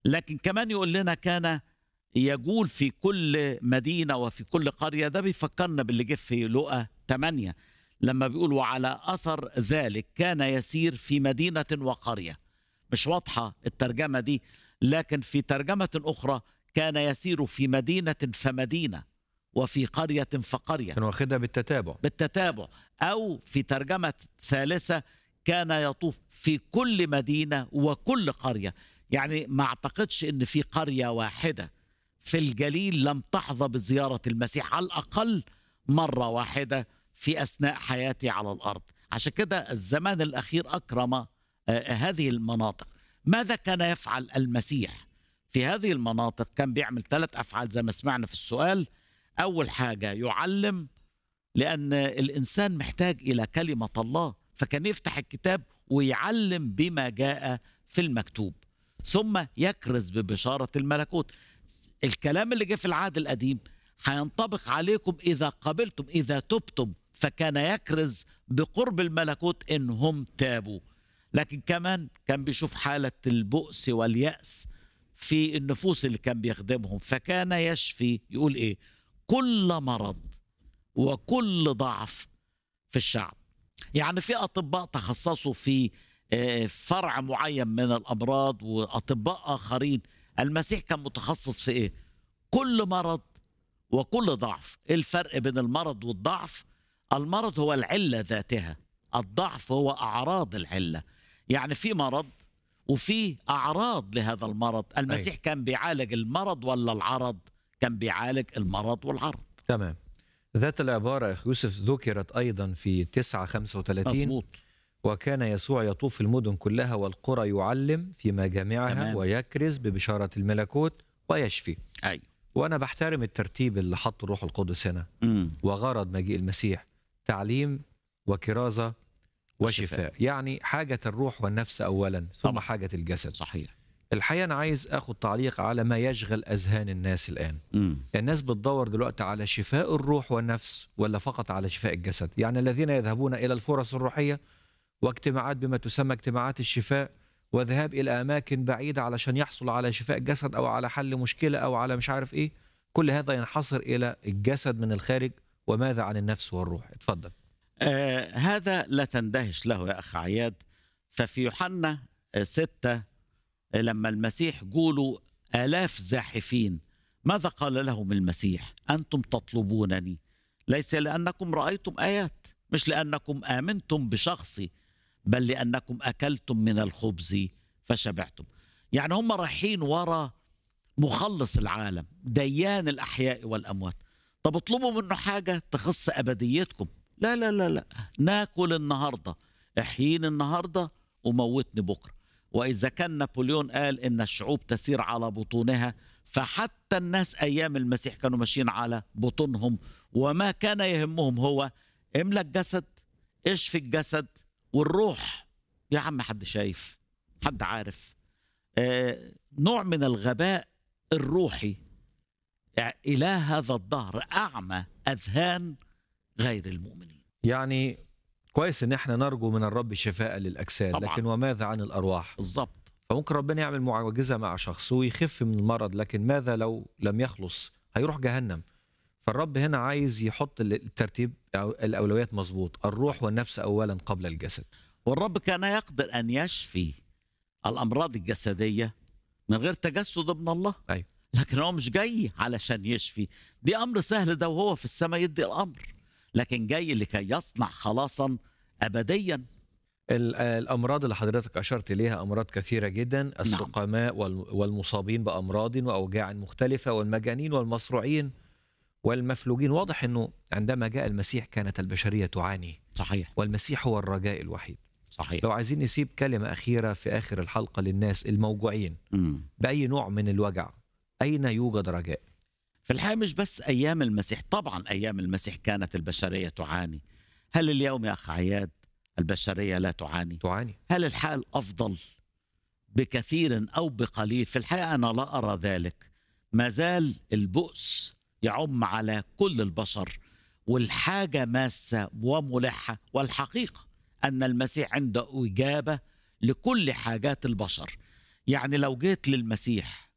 لكن كمان يقول لنا كان يجول في كل مدينة وفي كل قرية ده بيفكرنا باللي جه في لقا 8 لما بيقول وعلى أثر ذلك كان يسير في مدينة وقرية مش واضحة الترجمة دي لكن في ترجمة أخرى كان يسير في مدينة فمدينة وفي قرية فقرية كان واخدها بالتتابع بالتتابع أو في ترجمة ثالثة كان يطوف في كل مدينة وكل قرية يعني ما أعتقدش أن في قرية واحدة في الجليل لم تحظى بزيارة المسيح على الأقل مرة واحدة في أثناء حياتي على الأرض عشان كده الزمان الأخير أكرم آه، هذه المناطق ماذا كان يفعل المسيح في هذه المناطق كان بيعمل ثلاث أفعال زي ما سمعنا في السؤال أول حاجة يعلم لأن الإنسان محتاج إلى كلمة الله فكان يفتح الكتاب ويعلم بما جاء في المكتوب ثم يكرز ببشارة الملكوت الكلام اللي جه في العهد القديم هينطبق عليكم إذا قبلتم إذا تبتم فكان يكرز بقرب الملكوت إن هم تابوا لكن كمان كان بيشوف حالة البؤس واليأس في النفوس اللي كان بيخدمهم فكان يشفي يقول إيه كل مرض وكل ضعف في الشعب يعني في أطباء تخصصوا في آه، فرع معين من الأمراض وأطباء آخرين المسيح كان متخصص في إيه كل مرض وكل ضعف إيه الفرق بين المرض والضعف المرض هو العلة ذاتها الضعف هو أعراض العلة يعني في مرض وفي أعراض لهذا المرض المسيح كان بيعالج المرض ولا العرض كان بيعالج المرض والعرض تمام ذات العبارة يا أخي يوسف ذكرت أيضا في 9 35 مظبوط وكان يسوع يطوف المدن كلها والقرى يعلم في مجامعها تمام. ويكرز ببشارة الملكوت ويشفي أيوة وأنا بحترم الترتيب اللي حطه الروح القدس هنا مم. وغرض مجيء المسيح تعليم وكرازة وشفاء. وشفاء يعني حاجة الروح والنفس أولا ثم طبعا. حاجة الجسد صحيح الحقيقة أنا عايز أخذ تعليق على ما يشغل أذهان الناس الآن مم. الناس بتدور دلوقتي على شفاء الروح والنفس ولا فقط على شفاء الجسد يعني الذين يذهبون إلى الفرص الروحية واجتماعات بما تسمى اجتماعات الشفاء وذهاب إلى أماكن بعيدة علشان يحصل على شفاء الجسد أو على حل مشكلة أو على مش عارف إيه كل هذا ينحصر إلى الجسد من الخارج وماذا عن النفس والروح اتفضل آه هذا لا تندهش له يا أخ عياد ففي يوحنا آه، ستة آه، لما المسيح قولوا آلاف زاحفين ماذا قال لهم المسيح أنتم تطلبونني ليس لأنكم رأيتم آيات مش لأنكم آمنتم بشخصي بل لأنكم أكلتم من الخبز فشبعتم يعني هم رايحين ورا مخلص العالم ديان الأحياء والأموات طب اطلبوا منه حاجة تخص أبديتكم لا لا لا لا ناكل النهاردة احييني النهاردة وموتني بكرة وإذا كان نابليون قال إن الشعوب تسير على بطونها فحتى الناس أيام المسيح كانوا ماشيين على بطونهم وما كان يهمهم هو املى الجسد اشفي الجسد والروح يا عم حد شايف حد عارف آه نوع من الغباء الروحي إله هذا الدهر أعمى أذهان غير المؤمنين يعني كويس ان احنا نرجو من الرب شفاء للاجساد طبعاً. لكن وماذا عن الارواح بالظبط فممكن ربنا يعمل معجزه مع شخص ويخف من المرض لكن ماذا لو لم يخلص هيروح جهنم فالرب هنا عايز يحط الترتيب أو الاولويات مظبوط الروح والنفس اولا قبل الجسد والرب كان يقدر أن يشفي الأمراض الجسدية من غير تجسد من الله أيوة. لكن هو مش جاي علشان يشفي دي أمر سهل ده وهو في السماء يدي الأمر لكن جاي لكي يصنع خلاصا أبديا ال- الامراض اللي حضرتك اشرت اليها امراض كثيره جدا السقماء وال- والمصابين بامراض واوجاع مختلفه والمجانين والمصروعين والمفلوجين واضح انه عندما جاء المسيح كانت البشريه تعاني صحيح والمسيح هو الرجاء الوحيد صحيح لو عايزين نسيب كلمه اخيره في اخر الحلقه للناس الموجوعين مم. باي نوع من الوجع اين يوجد رجاء في الحقيقة مش بس أيام المسيح طبعا أيام المسيح كانت البشرية تعاني هل اليوم يا أخ عياد البشرية لا تعاني تعاني هل الحال أفضل بكثير أو بقليل في الحقيقة أنا لا أرى ذلك ما زال البؤس يعم على كل البشر والحاجة ماسة وملحة والحقيقة أن المسيح عنده إجابة لكل حاجات البشر يعني لو جيت للمسيح